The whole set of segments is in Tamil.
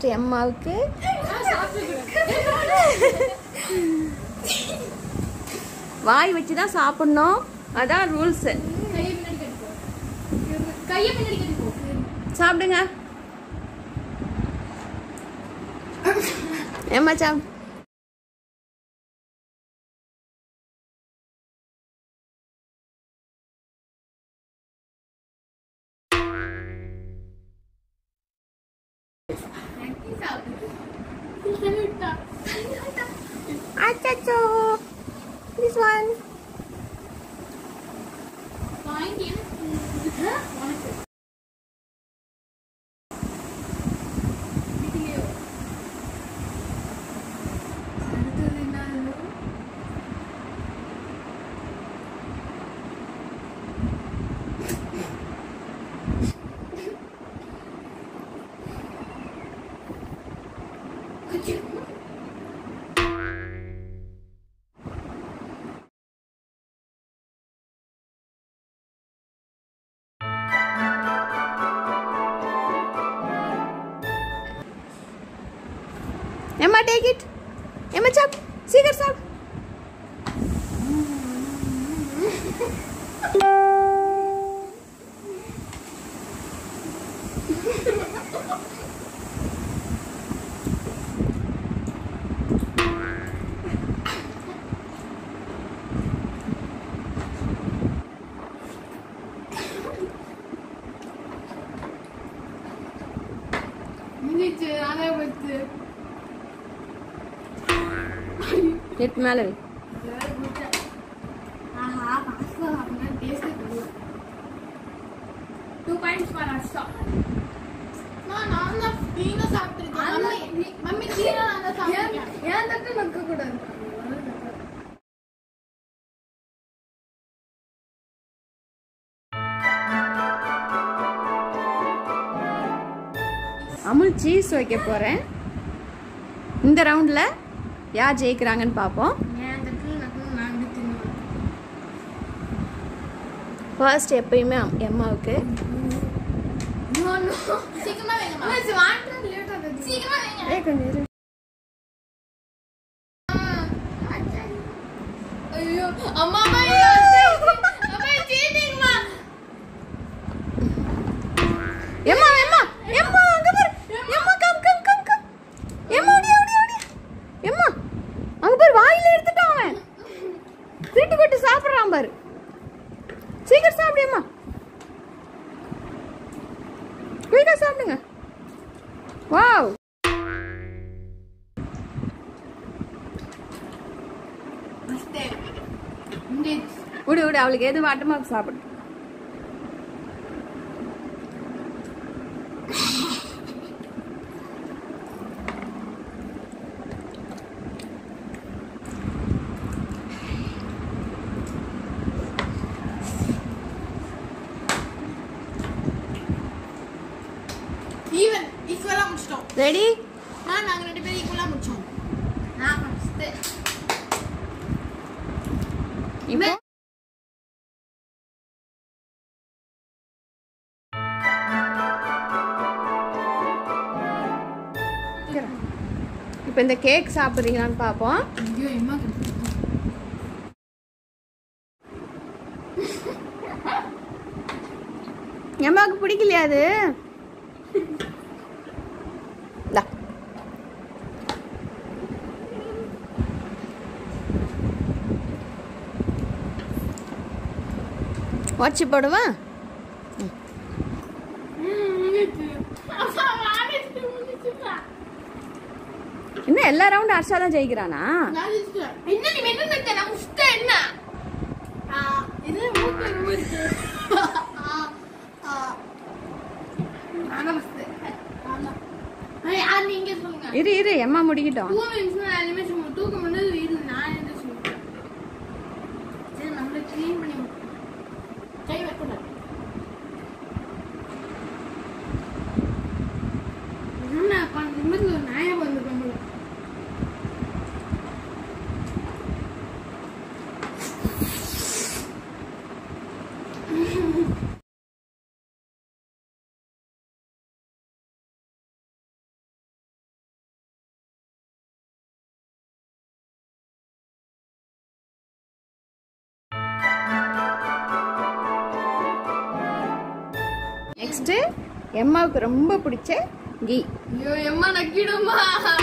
ஃபர்ஸ்ட் எம்மாவுக்கு வாய் வச்சு தான் சாப்பிடணும் அதான் ரூல்ஸ் கையை பின்னாடி கட்டிக்கோ சாப்பிடுங்க ஏம்மா சாப்பிடு அச்சோ திஸ் ஒன் ஏம்மா டேக் இட் ஏம்மா சாப் சீக்கிரம் சாப் எட்டு மேலே வை டூ பாயிண்ட்ஸ் ஃபார் அஷ்டா நான் நான் தான் நீங்க சாப்பிட்டுருக்கேன் மம்மி மம்மி கீழே நான் தான் சாப்பிட்டுருக்கேன் ஏன் தட்டு நக்க கூடாது அமுல் சீஸ் வைக்க போகிறேன் இந்த ரவுண்டில் யார் ஜெயிக்கிறாங்கன்னு பார்ப்போம் ஏன் தட்டு நக்க நான் இப்படி தின்னுவேன் ஃபர்ஸ்ட் எப்பயுமே அம்- எம்மாவுக்கு No, no. சீக்கிரமா வைங்கம்மா. சீக்கிரமா வைங்க. ஏ கொஞ்சம் இரு. ஐயோ, அம்மா, அம்மா, ஐயோ, அம்மா, cheatingம்மா. எம்மா எம்மா எம்மா அங்க பாரு எம்மா கம் கம் கம் கம் எம்மா ஓடி ஓடி ஓடி எம்மா அங்க பாரு வாயில எடுத்துட்டான் அவன் திருட்டு கொட்டு சாப்பிடுறான் பாரு சீக்கிரம் சாப்பிடு எம்மா குயிக்கா சாப்பிடுங்க வாவ் First. Indeed. விடு விடு அவளுக்கு எது வாட்டமா இருக்கு சாப்பிடு Even, equal ஆ முடிச்சிட்டோம். ரெடி ஆ, நாங்க ரெண்டு பேரும் equal ஆ முடிச்சோம். நான் first. இப்போ இப்போ இந்த கேக் சாப்பிட்றீங்களான்னு பார்ப்போம் ஐயோ, எம்மா கிட்ட. எம்மாவுக்கு பிடிக்கலையா அது இந்தா. வச்சு போடுவா அம்மா, வாடிட்டு முடிச்சுட்டா. இன்னும் எல்லா ரவுண்டும் ஹர்ஷா தான் ஜெயிக்கிறானா நான் ஜெயிச்சிட்டேன். என்ன நீ மென்னு நிக்க, நான் முடிச்சிட்டேன், என்ன? ஆ, இது மூக்கு ரொம்ப இருக்கு. ஆ, ஆ. நானா first. நான்தான். ஐய், ஆ, நீங்க சொல்லுங்க இரு இரு எம்மா முடிக்கிட்டோம் டூ மினிட்ஸ் நான் அனிமேஷன் தூக்கம் வந்து இரு நான் என்ன சொல்லுவேன் சரி நம்மள க்ளீன் பண்ணி கை வைக்கூடாது என்ன கொஞ்சம் நிமிஷம் ஒரு நாயை வந்து நம்மள ஃபர்ஸ்ட் எம்மாவுக்கு ரொம்ப பிடிச்ச கீ ஐயோ எம்மா நக்கிடுமா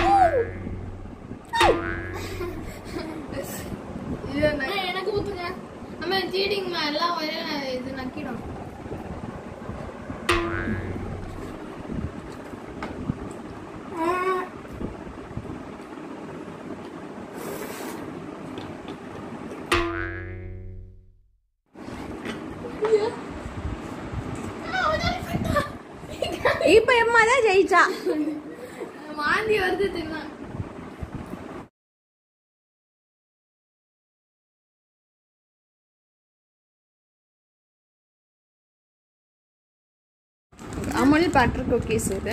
ஐயோ, ந- எனக்கு ஊத்துங்க அம்மா சீடிங்மா எல்லாம் ஒரே இது நக்கிடும் இப்போ எம்மா தான் ஜெயிச்சா வாந்தி வருது தின்னா அமுல் பட்டர் குக்கீஸ் இது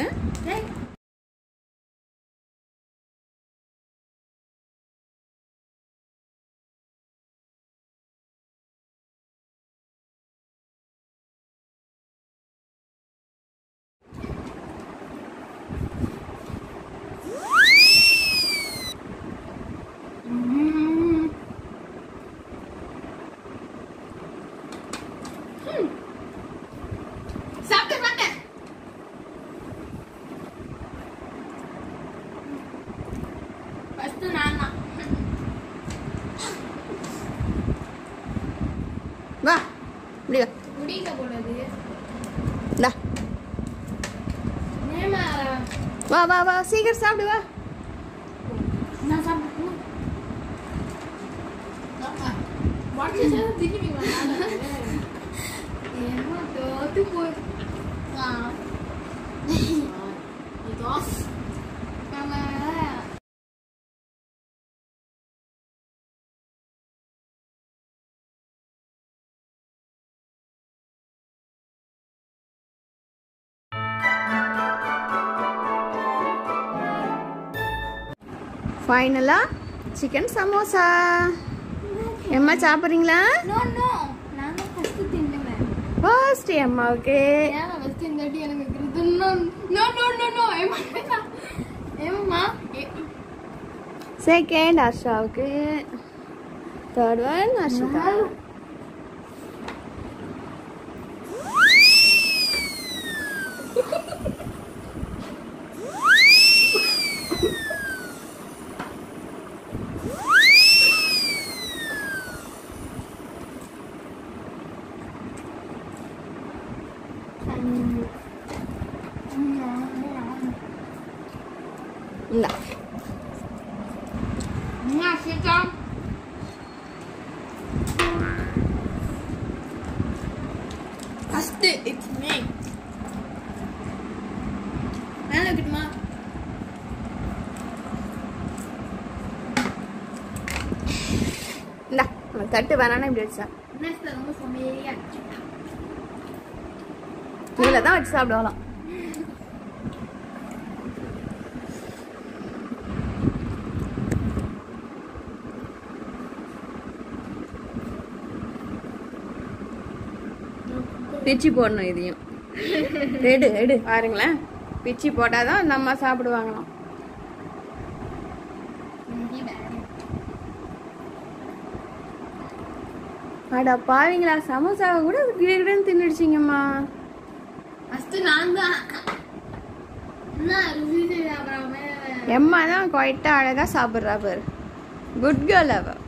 சாப்பிட்டேன் சாப்பிட்டேன் ஃபர்ஸ்ட் நான் தான் வா இப்படி வா முடியல போடுறது இந்தா ஏமா வா வா வா சீக்கிரம் சாப்பிடு வா நான் சாப்பிட்டேன் வாட்ஸ் திரும்பி ஏமா தோத்து போய் ஆ இதோ ஆமா ஃபைனலா சிக்கன் சமோசா எம்மா சாப்பிட்றீங்களா நோ நோ நான் தான் ஃபர்ஸ்ட் தின்னுவேன் ஃபர்ஸ்ட் எம்மாவுக்கு ஏன் ஃபர்ஸ்ட் இந்த வாட்டி எனக்கு கிருது no no no no no ஏமா ஏமா செகண்ட் ஹர்ஷாவுக்கு தேர்ட் ஒன் ஹர்ஷிகா இந்தா என்ன சீக்கிரம் ஃபர்ஸ்ட் இட்ஸ் மீ மேல வைக்கட்டுமா இந்தா நம்ம தட்டு வேணாம்னா இப்படி வச்சா நெக்ஸ்ட் ரொம்ப சமையலியா இதில் தான் வச்சு சாப்பிடுவாங்களாம் பிச்சி போடணும் இதையும் எடு எடு பாருங்களேன் பிச்சி போட்டாதான் அந்த அம்மா சாப்பிடுவாங்களாம் அடா பாவீங்களா சமோசாவை கூட கிடன்னு தின்னுடுச்சிங்கம்மா ஃபர்ஸ்ட் நான் தான் என்ன ருசி அப்புறம் எம்மா தான் குவைட்டா அழகா சாப்பிட்றா பாரு குட் கேர்ள் அவ